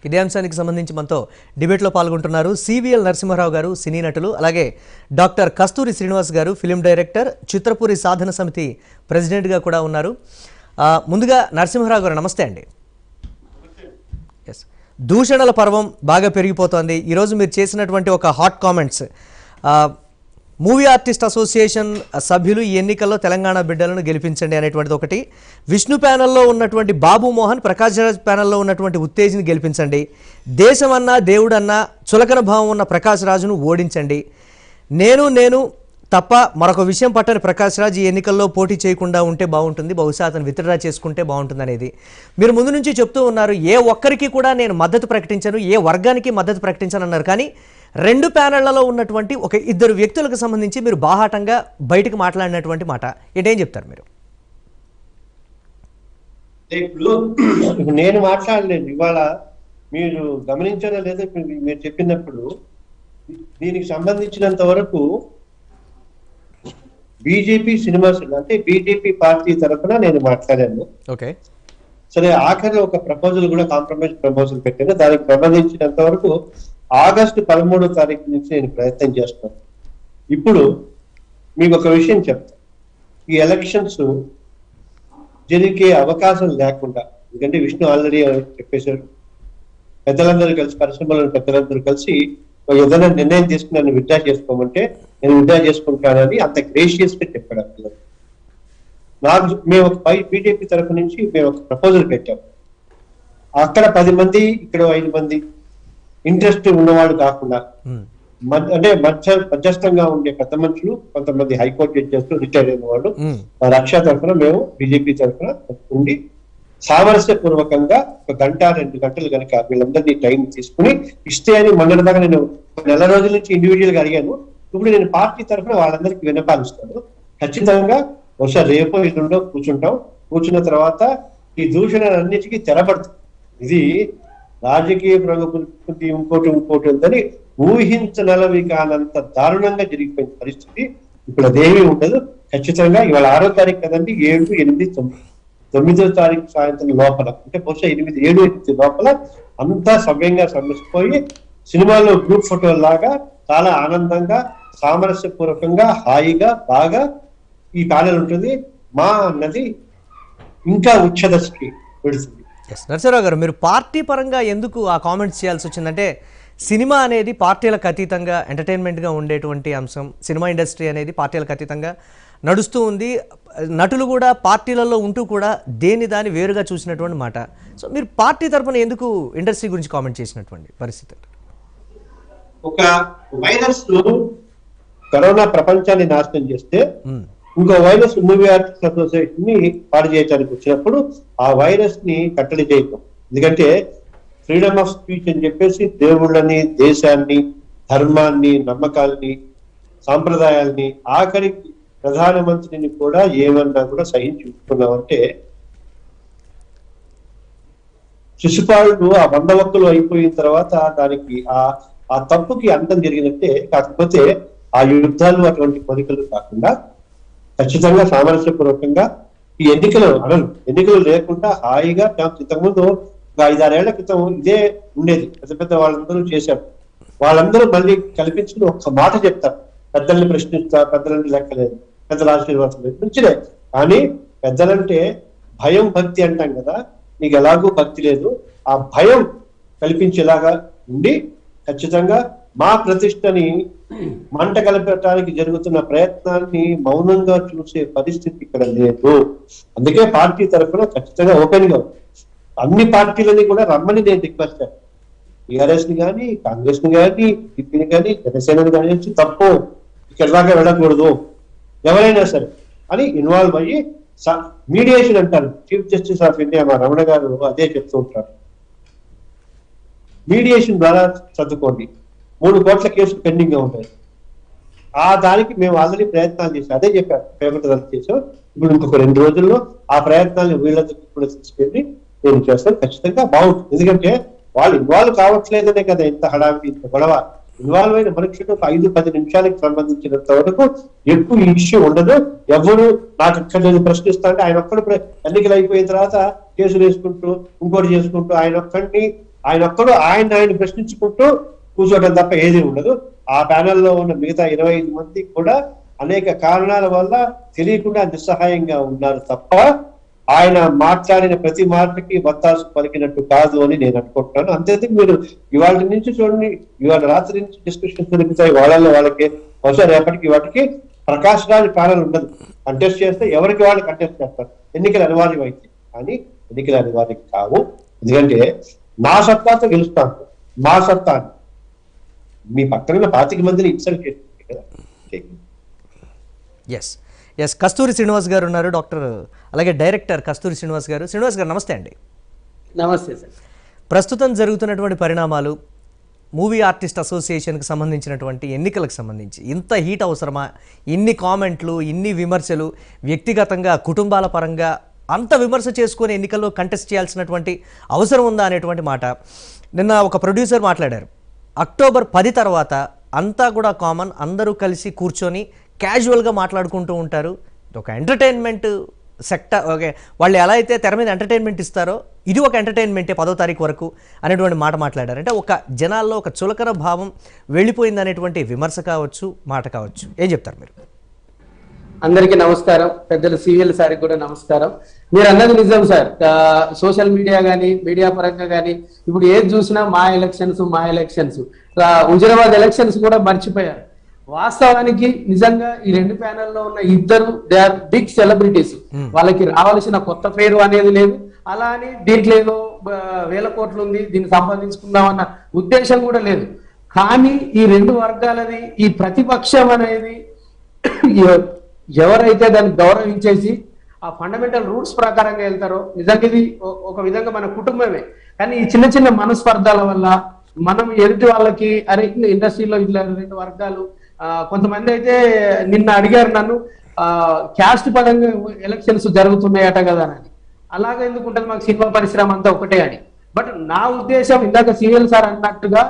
ఇదే అంశానికి సంబంధించి మనతో డిబేట్లో పాల్గొంటున్నారు సివిఎల్ నరసింహారావు గారు సినీ నటులు అలాగే డాక్టర్ కస్తూరి శ్రీనివాస్ గారు ఫిలిం డైరెక్టర్ చిత్రపూరి సాధన సమితి ప్రెసిడెంట్గా కూడా ఉన్నారు ఆ, ముందుగా నరసింహారావు గారు నమస్తే అండి ఎస్ దూషణల పర్వం బాగా పెరిగిపోతోంది ఈరోజు మీరు చేసినటువంటి ఒక hot comments movie artist association సభ్యులు ఈ ఎన్నికల్లో తెలంగాణ బిడ్డలను గెలిపించండి అనేటువంటిది ఒకటి విష్ణు ప్యానెల్లో ఉన్నటువంటి బాబు మోహన్ ప్రకాష్ రాజ్ ప్యానెల్లో ఉన్నటువంటి ఉత్తేజ్ని గెలిపించండి దేశమన్నా దేవుడన్నా చులకన భావం ఉన్న ప్రకాష్ రాజును ఓడించండి నేను నేను తప్ప మరొక విషయం పట్టని ప్రకాష్ రాజ్ ఈ ఎన్నికల్లో పోటీ చేయకుండా ఉంటే బాగుంటుంది బహుశా అతను విత్డ్రా చేసుకుంటే బాగుంటుంది అనేది మీరు ముందు నుంచి చెప్తూ ఉన్నారు ఏ ఒక్కరికి కూడా నేను మద్దతు ప్రకటించను ఏ వర్గానికి మద్దతు ప్రకటించను అన్నారు కానీ రెండు ప్యానళ్లలో ఉన్నటువంటి ఒక ఇద్దరు వ్యక్తులకు సంబంధించి మీరు బాహాటంగా బయటకు మాట్లాడినటువంటి మాట ఏంటేం చెప్తారు మీరు ఇప్పుడు ఇప్పుడు నేను మాట్లాడలేదు ఇవాళ మీరు గమనించారా లేదా ఇప్పుడు మీరు చెప్పినప్పుడు దీనికి సంబంధించినంత వరకు బీజేపీ సినిమాస్ అంటే బీజేపీ పార్టీ తరఫున నేను మాట్లాడాను ఓకే సరే ఆఖరి ఒక ప్రపోజల్ కూడా కాంప్రమైజ్ ప్రపోజల్ పెట్టాను దానికి సంబంధించినంత వరకు ఆగస్టు పదమూడో తారీఖు నుంచి నేను ప్రయత్నం చేస్తాను ఇప్పుడు మీకు ఒక విషయం చెప్తాను ఈ ఎలక్షన్స్ జరిగే అవకాశం లేకుండా ఎందుకంటే విష్ణు ఆల్రెడీ చెప్పేశారు పెద్దలందరూ కలిసి పరిశ్రమలో పెద్దలందరూ కలిసి ఒక ఏదైనా నిర్ణయం తీసుకుని నన్ను విత్డ్రా చేసుకోమంటే నేను విత్డ్రా చేసుకుంటానని అంత గ్రేషియస్ గా చెప్పాడు అక్కడ నాకు మేము ఒక పై బీజేపీ తరఫు నుంచి మేము ఒక ప్రపోజల్ పెట్టాం అక్కడ పది మంది ఇక్కడ ఐదు మంది ఇంట్రెస్ట్ ఉన్నవాళ్ళు కాకుండా మ్మ్. మధ్య- అంటే మధ్య మధ్యస్థంగా ఉండే పెద్ద మనుషులు కొంతమంది హైకోర్టు జడ్జెస్ రిటైర్ అయిన వాళ్ళు మ్మ్. మా రక్ష తరఫున మేము బీజేపీ తరఫున ఉండి సామరస్య పూర్వకంగా ఒక గంట రెండు గంటలు కనుక వీళ్ళందరినీ టైం తీసుకుని ఇస్తే అని మొన్నటి దాకా నేను ఒక నెల రోజుల నుంచి ఇండివిజువల్ గా అడిగాను ఇప్పుడు నేను పార్టీ తరఫున వాళ్ళందరికీ విన్నపాలిస్తాను ఖచ్చితంగా బహుశా రేపో ఎల్లుండో కూర్చుంటాం కూర్చున్న తర్వాత ఈ దూషణలన్నిటికీ తెరపడుతుంది ఇది రాజకీయ ప్రగతి ఇంకోటి ఇంకోటి ఉందని ఊహించనలవి కానంత దారుణంగా జరిగిపోయిన పరిస్థితి ఇప్పుడు అదేమీ ఉండదు ఖచ్చితంగా ఇవాళ ఆరో తారీఖు కదండి ఏడు ఎనిమిది తొమ్మిది తొమ్మిదో తారీఖు సాయంత్రం లోపల అంటే బహుశా ఎనిమిది ఏడు ఎనిమిది లోపల అంతా సవ్యంగా సమసిపోయి సినిమాలో గ్రూప్ ఫోటో లాగా చాలా ఆనందంగా సామరస్యపూర్వకంగా హాయిగా బాగా ఈ ప్యానెల్ ఉంటుంది మా అన్నది ఇంకా ఉచ్చదశకి పెడుతుంది ఎస్ నరసింహరావు గారు మీరు పార్టీ పరంగా ఎందుకు ఆ కామెంట్స్ చేయాల్సి వచ్చిందంటే సినిమా అనేది పార్టీలకు అతీతంగా ఎంటర్టైన్మెంట్గా ఉండేటువంటి అంశం సినిమా ఇండస్ట్రీ అనేది పార్టీలకు అతీతంగా నడుస్తూ ఉంది నటులు కూడా పార్టీలలో ఉంటూ కూడా దేని దాన్ని వేరుగా చూసినటువంటి మాట సో మీరు పార్టీ తరపున ఎందుకు ఇండస్ట్రీ గురించి కామెంట్ చేసినటువంటి పరిస్థితి ఒక వైరస్ కరోనా ప్రపంచాన్ని నాశనం చేస్తే మ్మ్. ఇంకో వైరస్ మూవీ ఆర్టిస్ట్ అసోసియేషన్ ని పాడు చేయడానికి వచ్చినప్పుడు ఆ వైరస్ ని కట్టడి చేయటం ఎందుకంటే ఫ్రీడమ్ ఆఫ్ స్పీచ్ అని చెప్పేసి దేవుళ్ళని దేశాన్ని ధర్మాన్ని నమ్మకాల్ని సాంప్రదాయాల్ని ఆఖరికి ప్రధానమంత్రిని కూడా ఏమన్నా కూడా సహించుకున్నామంటే శిశుపాలుడు ఆ వంద వక్కులు అయిపోయిన తర్వాత దానికి ఆ ఆ తప్పుకి అంతం జరిగినట్టే కాకపోతే ఆ యుద్ధాలు అటువంటి కోరికలు కాకుండా ఖచ్చితంగా సామరస్యపూర్వకంగా ఈ ఎన్నికలు అనను ఎన్నికలు లేకుండా హాయిగా ఇంతకుముందు ఒక ఐదారేళ్ల క్రితం ఇదే ఉండేది పెద్ద పెద్ద వాళ్ళందరూ చేశారు వాళ్ళందరూ మళ్ళీ కల్పించుకుని ఒక్క మాట చెప్తారు పెద్దల్ని ప్రశ్నిస్తా పెద్దలని లెక్కలేదు పెద్దల ఆశీర్వాదం లేదు మంచిదే కానీ పెద్దలంటే భయం భక్తి అంటాం కదా నీకు ఎలాగూ భక్తి లేదు ఆ భయం కల్పించేలాగా ఉండి ఖచ్చితంగా మా ప్రతిష్టని మంట కలపడానికి జరుగుతున్న ప్రయత్నాన్ని మౌనంగా చూసే పరిస్థితి ఇక్కడ లేదు అందుకే పార్టీ తరఫున ఖచ్చితంగా ఓపెన్ గా ఉంది. అన్ని పార్టీలని కూడా రమ్మని నేను రిక్వెస్ట్ చేస్తాను టిఆర్ఎస్ ని కానీ కాంగ్రెస్ ని కానీ టీడీపీని కానీ జనసేనని కానీ వచ్చి తప్పు ఇక్కడ దాకా వెళ్ళకూడదు ఎవరైనా సరే అని ఇన్వాల్వ్ అయ్యి మీడియేషన్ అంటారు చీఫ్ జస్టిస్ ఆఫ్ ఇండియా మా రమణ గారు అదే చెప్తూ ఉంటారు మీడియేషన్ ద్వారా చదువుకోండి మూడు కోట్ల కేసులు పెండింగ్ గా ఉంటాయి ఆ దానికి మేము ఆల్రెడీ ప్రయత్నాలు చేసాం అదే చెప్పారు పేపర్ రద్దు చేసాం ఇప్పుడు ఇంకొక రెండు రోజుల్లో ఆ ప్రయత్నాలను వీళ్ళకి కూడా తీసుకెళ్ళి నేను చేస్తాను ఖచ్చితంగా బాగుంటుంది ఎందుకంటే వాళ్ళు ఇన్వాల్వ్ కావట్లేదనే కదా ఇంత హడావిడి ఇంత గొడవ ఇన్వాల్వ్ అయిన మనుషులు ఒక ఐదు పది నిమిషాలకు సంబంధించినంత వరకు ఎక్కువ ఇష్యూ ఉండదు ఎవరు నాకు ఇక్కడ నేను ప్రశ్నిస్తా అంటే ఆయన ఒక్కడు ప్ర- ఎన్నికలు అయిపోయిన తర్వాత కేసులు వేసుకుంటూ ఇంకోటి చేసుకుంటూ ఆయన ఒక్కడిని ఆయన ఒక్కడు ఆయన ఆయన ప్రశ్నించుకుంటూ కూర్చోవడం తప్ప ఏది ఉండదు ఆ ప్యానెల్లో ఉన్న మిగతా ఇరవై ఐదు మంది కూడా అనేక కారణాల వల్ల తెలియకుండా నిస్సహాయంగా ఉన్నారు తప్ప ఆయన మాట్లాడిన ప్రతి మాటకి వత్తాసు పలికినట్టు కాదు అని నేను అనుకుంటున్నాను అంతేందుకు మీరు ఇవాళ నుంచి చూడండి ఇవాళ రాత్రి నుంచి డిస్కషన్ జరుగుతాయి వాళ్ళలో వాళ్ళకి బహుశా రేపటికి వాటికి ప్రకాశ్ రాజ్ ప్యానల్ ఉండదు కంటెస్ట్ చేస్తే ఎవరికి వాళ్ళు కంటెస్ట్ చేస్తారు ఎన్నికలు అనివార్యం అయితే కానీ ఎన్నికలు అనివార్యం కావు ఎందుకంటే నా సత్తాతో గెలుస్తాను మా సత్తా మీ పక్కన ఉన్న పాతిక మందిని ఇన్సల్ట్ చేస్తుంది కదా ఎస్ ఎస్ కస్తూరి శ్రీనివాస్ గారు ఉన్నారు డాక్టర్ అలాగే డైరెక్టర్ కస్తూరి శ్రీనివాస్ గారు శ్రీనివాస్ గారు నమస్తే అండి నమస్తే సార్ ప్రస్తుతం జరుగుతున్నటువంటి పరిణామాలు మూవీ ఆర్టిస్ట్ అసోసియేషన్కి సంబంధించినటువంటి ఎన్నికలకు సంబంధించి ఇంత హీట్ అవసరమా ఇన్ని కామెంట్లు ఇన్ని విమర్శలు వ్యక్తిగతంగా కుటుంబాల పరంగా అంత విమర్శ చేసుకొని ఎన్నికల్లో కంటెస్ట్ చేయాల్సినటువంటి అవసరం ఉందా అనేటువంటి మాట నిన్న ఒక ప్రొడ్యూసర్ మాట్లాడారు అక్టోబర్ పది తర్వాత అంతా కూడా కామన్ అందరూ కలిసి కూర్చొని క్యాజువల్గా మాట్లాడుకుంటూ ఉంటారు ఇది ఒక ఎంటర్టైన్మెంట్ సెక్టర్ ఓకే వాళ్ళు ఎలా అయితే తెర మీద ఎంటర్టైన్మెంట్ ఇస్తారో ఇది ఒక ఎంటర్టైన్మెంటే పదో తారీఖు వరకు అనేటువంటి మాట మాట్లాడారు అంటే ఒక జనాల్లో ఒక చులకన భావం వెళ్ళిపోయింది అనేటువంటి విమర్శ కావచ్చు మాట కావచ్చు ఏం చెప్తారు మీరు అందరికీ నమస్కారం పెద్దలు సీరియల్ సార్కి కూడా నమస్కారం మీరు అన్నది నిజం సార్ ఆ, సోషల్ మీడియా కానీ మీడియా పరంగా కానీ ఇప్పుడు ఏది చూసినా మా ఎలక్షన్స్ మా ఎలక్షన్స్ ఆ, హుజరాబాద్ ఎలక్షన్స్ కూడా మర్చిపోయారు వాస్తవానికి నిజంగా ఈ రెండు ప్యానెల్లో ఉన్న ఇద్దరు దే ఆర్ బిగ్ సెలబ్రిటీస్ వాళ్ళకి రావాల్సిన కొత్త పేరు అనేది లేదు అలా అని దీంట్లో ఏదో ఆ, వేల కోట్లు ఉంది దీన్ని సంపాదించుకుందాం అన్న ఉద్దేశం కూడా లేదు కానీ ఈ రెండు వర్గాలది ఈ ప్రతిపక్షం అనేది ఎ- ఎవరైతే దాన్ని గౌరవించేసి ఆ ఫండమెంటల్ రూట్స్ ప్రకారంగా వెళ్తారో నిజంగా ఇది ఒ- ఒక విధంగా మన కుటుంబమే కానీ ఈ చిన్న చిన్న మనస్పర్ధాల వల్ల మనం ఎదుటి వాళ్ళకి అరే ఇండస్ట్రీలో ఇట్లా రెండు వర్గాలు ఆ, కొంతమంది అయితే నిన్న అడిగారు నన్ను క్యాస్ట్ పరంగా ఎలక్షన్స్ జరుగుతున్నాయట కదా అని అలాగే ఎందుకు ఉంటుంది మాకు సినిమా పరిశ్రమ అంతా ఒకటే అని బట్ నా ఉద్దేశం ఇందాక సీరియల్ సార్ అన్నట్టుగా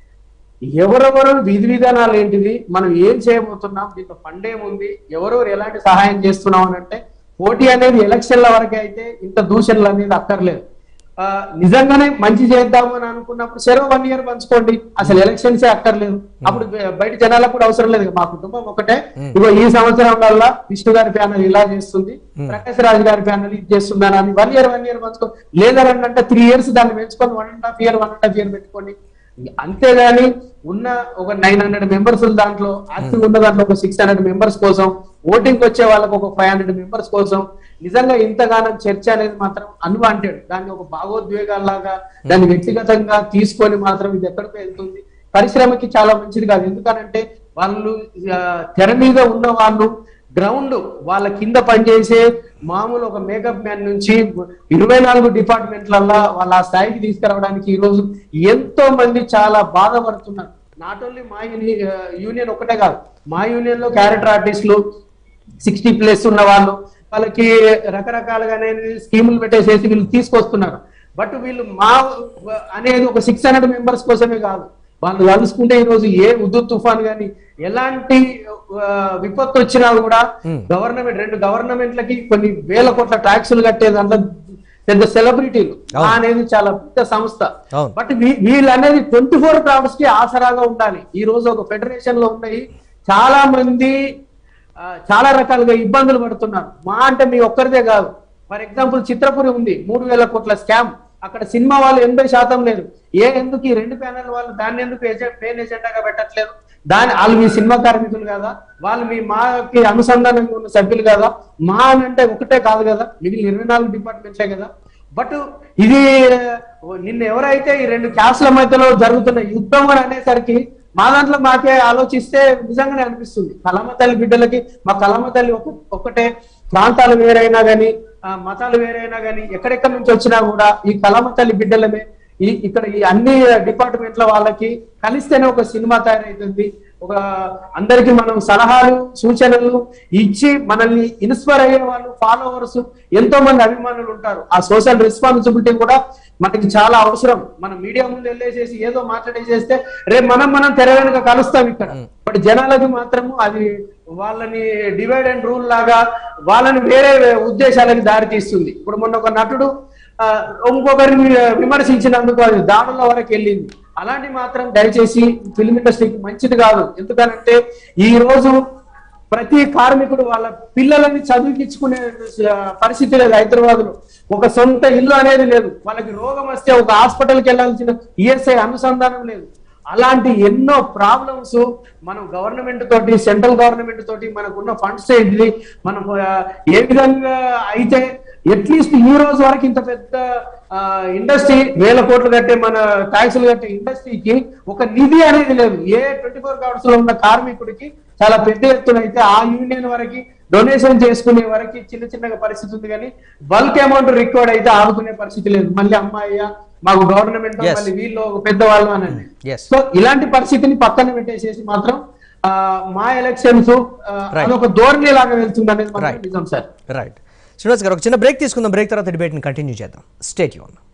ఎవరెవరు విధి విధానాలు ఏంటిది మనం ఏం చేయబోతున్నాం దీంట్లో ఫండ్ ఏముంది ఎవరెవరు ఎలాంటి సహాయం చేస్తున్నాం అని అంటే పోటీ అనేది ఎలక్షన్ల వరకే అయితే ఇంత దూషణలు అనేది అక్కర్లేదు ఆ, నిజంగానే మంచి చేద్దాము అని అనుకున్నప్పుడు సరే వన్ ఇయర్ పంచుకోండి అసలు ఎలక్షన్స్ అక్కర్లేదు అప్పుడు బయ- బయట జనాలకు కూడా అవసరం లేదు మా కుటుంబం ఒకటే ఇగో ఈ సంవత్సరం వల్ల విష్ణు గారి ప్యానల్ ఇలా చేస్తుంది ప్రకాశ్ రాజ్ గారి ప్యానల్ ఇది చేస్తుంది అని వన్ ఇయర్ వన్ ఇయర్ పంచుకో లేదని అంటే త్రీ ఇయర్స్ దాన్ని పెంచుకొని one and half year one and half year పెట్టుకోండి అంతేగాని ఉన్న ఒక నైన్ హండ్రెడ్ మెంబర్స్ దాంట్లో యాక్టివ్ ఉన్న దాంట్లో ఒక సిక్స్ హండ్రెడ్ మెంబర్స్ కోసం ఓటింగ్ వచ్చే వాళ్ళకి ఒక ఫైవ్ హండ్రెడ్ మెంబర్స్ కోసం నిజంగా ఇంతగానం చర్చ అనేది మాత్రం అన్వాంటెడ్ దాన్ని ఒక భావోద్వేగాల్లాగా దాన్ని వ్యక్తిగతంగా తీసుకొని మాత్రం ఇది ఎక్కడికి వెళ్తుంది పరిశ్రమకి చాలా మంచిది కాదు ఎందుకనంటే వాళ్ళు ఆ, తెర మీద ఉన్న వాళ్ళు గ్రౌండ్ వాళ్ళ కింద పనిచేసే మామూలు ఒక మేకప్ మ్యాన్ నుంచి ఇరవై నాలుగు డిపార్ట్మెంట్లల్లో వాళ్ళ ఆ స్థాయికి తీసుకురావడానికి ఈ రోజు ఎంతో మంది చాలా బాధపడుతున్నారు నాట్ ఓన్లీ మా యూని- ఆ, యూనియన్ ఒకటే కాదు మా యూనియన్ లో క్యారెక్టర్ ఆర్టిస్టులు సిక్స్టీ ప్లస్ ఉన్న వాళ్ళు వాళ్ళకి రకరకాలుగా అనేది స్కీములు పెట్టేసేసి వీళ్ళు తీసుకొస్తున్నారు బట్ వీళ్ళు మా అనేది ఒక సిక్స్ హండ్రెడ్ మెంబర్స్ కోసమే కాదు వాళ్ళు కలుసుకుంటే ఈ రోజు ఏ ఉద్దు తుఫాన్ గాని ఎలాంటి ఆ, విపత్తు వచ్చినా కూడా గవర్నమెంట్ రెండు గవర్నమెంట్లకి కొన్ని వేల కోట్ల ట్యాక్సులు కట్టే దాంట్లో పెద్ద సెలబ్రిటీలు అవును. అనేది చాలా పెద్ద సంస్థ అవును. బట్ వీ- వీళ్ళు అనేది ట్వంటీ ఫోర్ క్రౌడ్స్ కి ఆసరాగా ఉండాలి ఈ రోజు ఒక ఫెడరేషన్ లో ఉన్నాయి చాలా మంది ఆ, చాలా రకాలుగా ఇబ్బందులు పడుతున్నారు మా అంటే మీ ఒక్కరిదే కాదు ఫర్ ఎగ్జాంపుల్ చిత్రపురి ఉంది మూడు వేల కోట్ల స్కామ్ అక్కడ సినిమా వాళ్ళు ఎనభై శాతం లేదు ఏ ఎందుకు ఈ రెండు ప్యానల్ వాళ్ళు దాన్ని ఎందుకు ఏజెంట్ మెయిన్ ఎజెండాగా పెట్టట్లేదు దాని వాళ్ళు మీ సినిమా కార్మికులు కదా వాళ్ళు మీ మాకి అనుసంధానంగా ఉన్న సభ్యులు కదా మా అని అంటే ఒకటే కాదు కదా మిగిలిన ఇరవై నాలుగు డిపార్ట్మెంట్లే కదా బట్ ఇది ఆ, నిన్న ఎవరైతే ఈ రెండు క్యాస్ల మధ్యలో జరుగుతున్న యుద్ధం అని అనేసరికి మా దాంట్లో మాకే ఆలోచిస్తే నిజంగానే అనిపిస్తుంది కలమ తల్లి బిడ్డలకి మా కలమ తల్లి ఒక ఒకటే ప్రాంతాలు వేరైనా గాని ఆ, మతాలు వేరైనా గాని ఎక్కడెక్కడి నుంచి వచ్చినా కూడా ఈ కలమ తల్లి బిడ్డలమే ఈ ఇక్కడ ఈ అన్ని డిపార్ట్మెంట్ల వాళ్ళకి కలిస్తేనే ఒక సినిమా తయారవుతుంది ఒక అందరికి మనం సలహాలు సూచనలు ఇచ్చి మనల్ని ఇన్స్పైర్ అయ్యే వాళ్ళు ఫాలోవర్స్ ఎంతో మంది అభిమానులు ఉంటారు ఆ సోషల్ రెస్పాన్సిబిలిటీ కూడా మనకి చాలా అవసరం మనం మీడియా ముందు వెళ్ళేసేసి ఏదో మాట్లాడేసేస్తే రేపు మనం మనం తెర వెనుక కలుస్తాం ఇక్కడ బట్ జనాలకి మాత్రము అది వాళ్ళని డివైడ్ అండ్ రూల్ లాగా వాళ్ళని వేరే ఉద్దేశాలకి దారి తీస్తుంది ఇప్పుడు మొన్న ఒక నటుడు ఆ, ఇంకొకరిని విమర్శించినందుకు అది దాడుల వరకు వెళ్ళింది అలాంటి మాత్రం దయచేసి ఫిల్మ్ ఇండస్ట్రీకి మంచిది కాదు ఎందుకంటే ఈ రోజు ప్రతి కార్మికుడు వాళ్ళ పిల్లలని చదివించుకునే ఆ, పరిస్థితి లేదు హైదరాబాద్ లో ఒక సొంత ఇల్లు అనేది లేదు వాళ్ళకి రోగం వస్తే ఒక హాస్పిటల్కి వెళ్ళాల్సిన ఈఎస్ఐ అనుసంధానం లేదు అలాంటి ఎన్నో ప్రాబ్లమ్స్ మనం గవర్నమెంట్ తోటి సెంట్రల్ గవర్నమెంట్ తోటి మనకున్న ఫండ్స్ ఏంటి మనం ఆ, ఏ విధంగా అయితే అట్లీస్ట్ ఈ రోజు వరకు ఇంత పెద్ద ఇండస్ట్రీ వేల కోట్లు కట్టే మన ట్యాక్సులు కట్టే ఇండస్ట్రీకి ఒక నిధి అనేది లేదు ఏ ట్వంటీ ఫోర్ అవర్స్ లో ఉన్న కార్మికుడికి చాలా పెద్ద ఎత్తున అయితే ఆ యూనియన్ వరకు డొనేషన్ చేసుకునే వరకు చిన్న చిన్నగా పరిస్థితి ఉంది కానీ బల్క్ అమౌంట్ రికార్డ్ అయితే ఆదుకునే పరిస్థితి లేదు మళ్ళీ అమ్మాయ్య మాకు గవర్నమెంట్ Yes. మళ్ళీ వీళ్ళు ఒక పెద్దవాళ్ళు అనండి Yes. సో ఇలాంటి పరిస్థితిని పక్కన పెట్టేసేసి మాత్రం ఆ, మా ఎలక్షన్స్ Right. అదొక ధోరణి లాగా వెళ్తుంది అనేది మాత్రం Right. నిజం సార్ రైట్ శ్రీనివాస్ గారు ఒక చిన్న బ్రేక్ తీసుకుందాం బ్రేక్ తర్వాత డిబేట్ని కంటిన్యూ చేద్దాం స్టేట్ యూన్